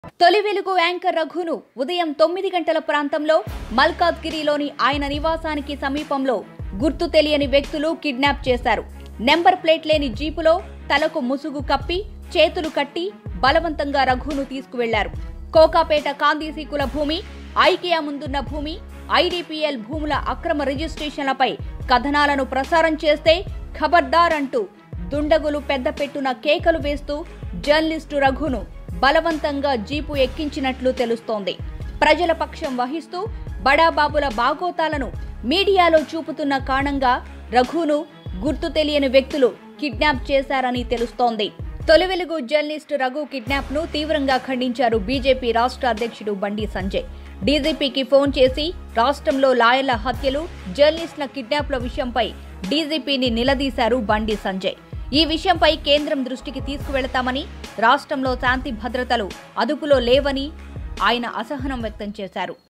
తొలి వెలుగు యాంకర్ రఘును ఉదయం తొమ్మిది గంటల ప్రాంతంలో మల్కాజ్గిరిలోని ఆయన నివాసానికి సమీపంలో గుర్తు తెలియని వ్యక్తులు కిడ్నాప్ చేశారు నెంబర్ ప్లేట్ లేని జీపులో తలకు ముసుగు కప్పి చేతులు కట్టి బలవంతంగా రఘును తీసుకువెళ్లారు కోకాపేట కాందీసీకుల భూమి ఐకియా ముందున్న భూమి ఐడిపిఎల్ భూముల అక్రమ రిజిస్ట్రేషన్లపై కథనాలను ప్రసారం చేస్తే ఖబర్దార్ అంటూ దుండగులు పెద్దపెట్టున కేకలు వేస్తూ జర్నలిస్టు రఘును బలవంతంగా జీపు ఎక్కించినట్లు తెలుస్తోంది ప్రజల పక్షం వహిస్తూ బడాబాబుల బాగోతాలను మీడియాలో చూపుతున్న కారణంగా రఘును గుర్తు తెలియని వ్యక్తులు కిడ్నాప్ చేశారని తెలుస్తోంది తొలి వెలుగు జర్నలిస్టు రఘు కిడ్నాప్ ను తీవ్రంగా ఖండించారు బీజేపీ రాష్ట్ర అధ్యక్షుడు బండి సంజయ్ డీజీపీకి ఫోన్ చేసి రాష్ట్రంలో లాయర్ల హత్యలు జర్నలిస్టుల కిడ్నాప్ల విషయంపై డీజీపీని నిలదీశారు బండి సంజయ్ ఈ విషయంపై కేంద్రం దృష్టికి తీసుకువెళతామని రాష్ట్రంలో శాంతి భద్రతలు అదుపులో లేవని ఆయన అసహనం వ్యక్తం చేశారు